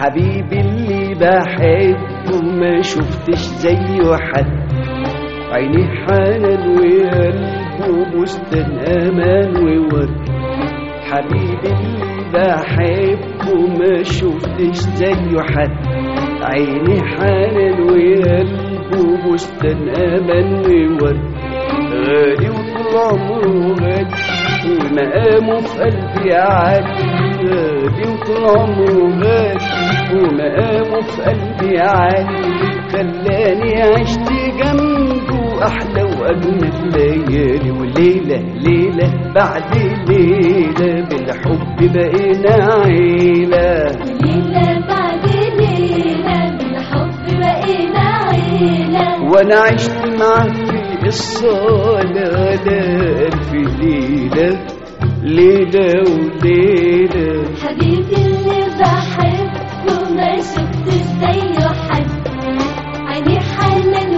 حبيبي اللي بحبه ما شفتش زيه حد عينيه حنان وقلبه بستان امان وورد حبيبي اللي بحبه ما شفتش زيه حد عينيه حنان وقلبه بستان امان وورد غالي وطول عمره غالي ومقامه في قلبي عالي غالي وطول عمره غالي ومقامه في قلبي عالي خلاني عشت جنبه احلى واجمل ليالي وليله ليله بعد ليله بالحب بقينا عيله ليلة بعد ليلة بالحب بقينا عيلة وانا عشت معاه في الصالة ألف ليلة ليلة وليلة حبيبي اللي بحبه ما شفتش زيه حد عينيه حنان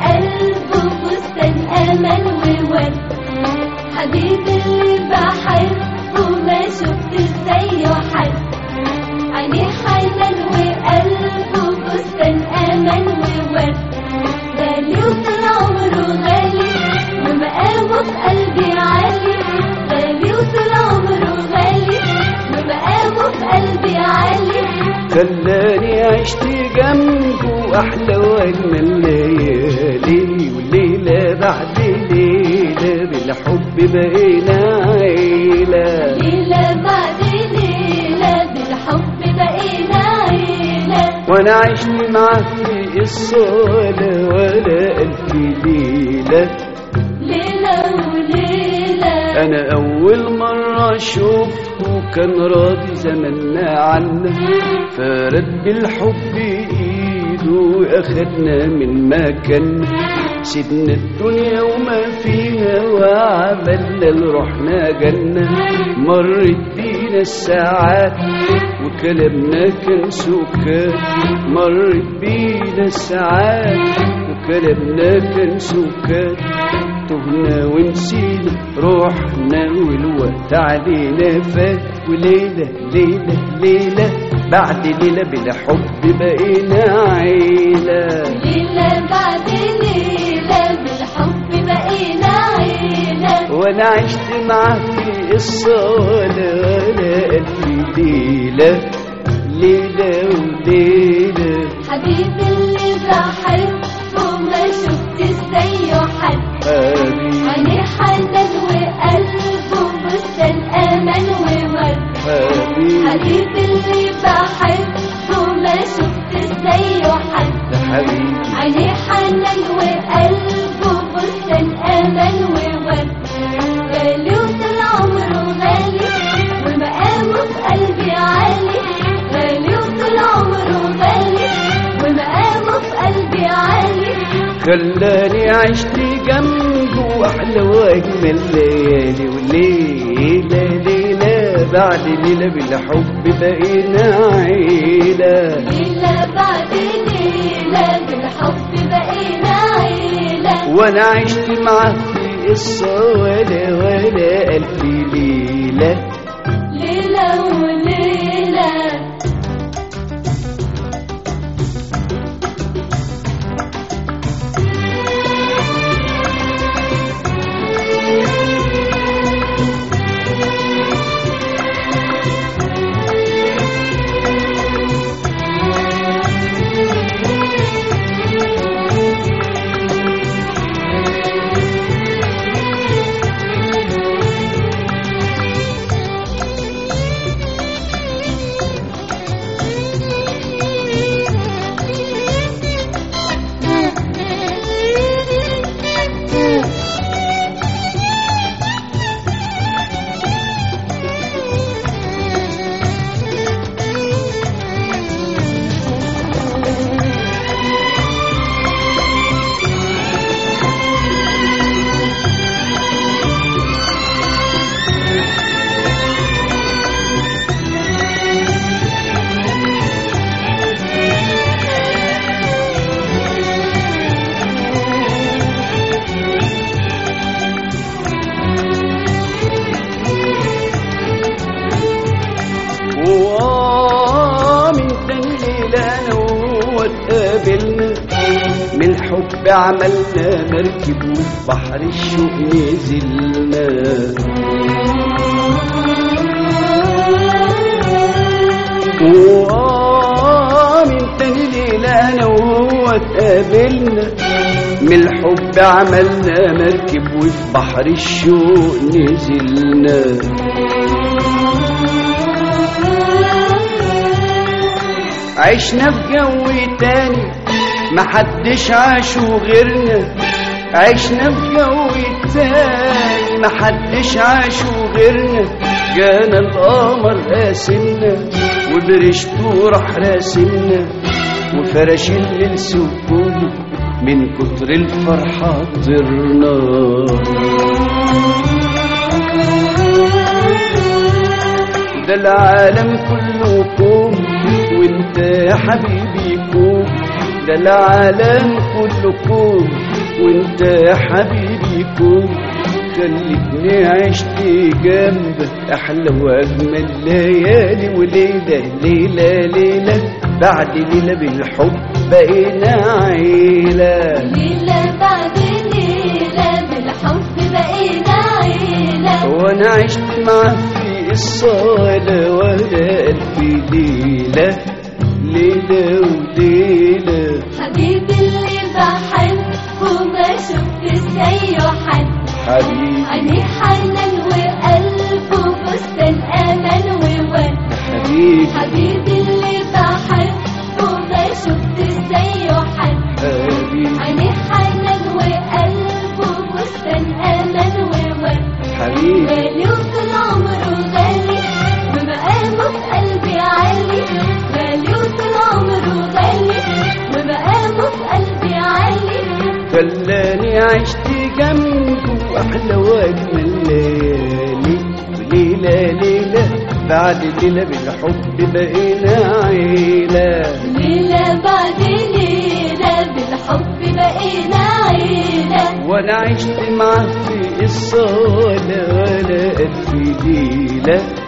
وقلبه بستان أمل وورد حبيبي اللي بحبه ما شفتش زيه حد عينيه حنان وقلبه بستان أمل وورد غالي وطول عمره غالي ومقامه في قلبي عالي غالي وطول عمره غالي ومقامه في قلبي عالي خلاني عشت جنبه أحلى وأجمل ليالي وليلة بعد ليلة بالحب بقينا عيلة ليلة بعد ليلة بالحب بقينا عيلة وأنا عشت معاه في الصالة ولا ألف ليلة ليلة وليلة أنا أول مرة شفته كان راضي زمنا عنا فرد بالحب إيده أخدنا من مكان سيبنا الدنيا وما فيها وعملنا اللي رحنا جنة مرت بينا الساعات وكلامنا كان سكات مرت بينا الساعات وكلامنا كان سكات تهنا ونسينا روحنا والوقت علينا فات وليلة ليلة ليلة بعد ليلة بلا حب بقينا عيلة ليلة بعد ليلة بالحب بقينا عيلة وانا عشت معاه في الصالة ولا ألف ليلة ليلة وليلة حبيبي اللي بحبه ما شفتش زيه حد حبيبي عينيه حنان وقلبه بستان أمل وورد حبيبي حبيبي اللي بحبه ما شفتش زيه حد حبيبي عينيه حنان وقلبه بستان أمل وورد غالي وطول عمره غالي ومقامه في قلبي عالي غالي وطول عمره غالي ومقامه في قلبي عالي خلاني عشت جنبه أحلى وأجمل ليالي وليلة ليلة بعد ليلة بالحب بقينا عيلة ليلة بعد ليلة بالحب بقينا عيلة وأنا عشت معاه في الصالة ولا ألف ليلة ليلة وليلة قابلنا من الحب عملنا مركب وفي بحر الشوق نزلنا ومن تاني ليلة أنا وهو اتقابلنا من الحب عملنا مركب وفي بحر الشوق نزلنا عشنا في جو تاني محدش عاشوا غيرنا عشنا في جو تاني محدش عاشوا غيرنا جانا القمر قاسمنا وبرشته راح راسمنا وفرش الليل سكونه من كتر الفرحة طرنا ده العالم كله كوم وانت يا حبيبي كوم ده العالم كله كوم وانت يا حبيبي كوم خلتني عشت جنبك احلى واجمل ليالي وليله ليله ليله بعد ليله بالحب بقينا عيله ليلة بعد ليلة بالحب بقينا عيلة وانا عشت معاه في الصالة ولا ألف ليلة ليلة وليلة حبيبي اللي بحبه ما شفت زيه حد حبيبي عينيه حنان وقلبه بستان امان وورد حبيبي حبيبي اللي بحبه ما شفت زيه حد حبيبي عينيه حنان وقلبه بستان امان وورد حبيبي غالي وطول عمره غالي ومقامه في قلبي عالي غالي وطول عمره غالي ومقامه في قلبي عالي خلاني عشت جنبه أحلى وأجمل ليالي وليلة ليلة بعد ليلة بالحب بقينا عيلة ليلة بعد ليلة بالحب بقينا عيلة وانا عشت معاه في الصالة ولا ألف ليلة